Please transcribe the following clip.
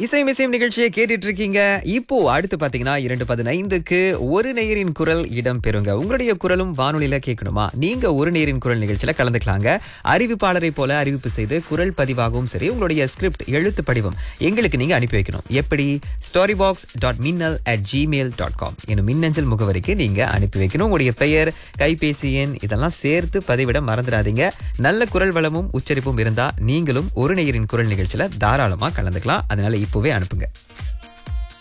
இசை மிசையும் நிகழ்ச்சியை கேட்டுட்டு இருக்கீங்க இப்போ அடுத்து பாத்தீங்கன்னா இரண்டு பதினைந்துக்கு ஒரு நேயரின் குரல் இடம் பெறுங்க உங்களுடைய குரலும் வானொலியில கேட்கணுமா நீங்க ஒரு நேயரின் குரல் நிகழ்ச்சியில கலந்துக்கலாங்க அறிவிப்பாளரை போல அறிவிப்பு செய்து குரல் பதிவாகவும் சரி உங்களுடைய ஸ்கிரிப்ட் எழுத்து படிவம் எங்களுக்கு நீங்க அனுப்பி வைக்கணும் எப்படி story box dot Minnal at Gmail dot com எனும் மின்னஞ்சல் முகவரிக்கு நீங்க அனுப்பி வைக்கணும் உங்களுடைய பெயர் கைபேசி எண் இதெல்லாம் சேர்த்து பதிவிட மறந்துடாதீங்க நல்ல குரல் வளமும் உச்சரிப்பும் இருந்தா நீங்களும் ஒரு நேயரின் குரல் நிகழ்ச்சியில தாராளமா கலந்துக்கலாம் அதனால இப்பவே அனுப்புங்க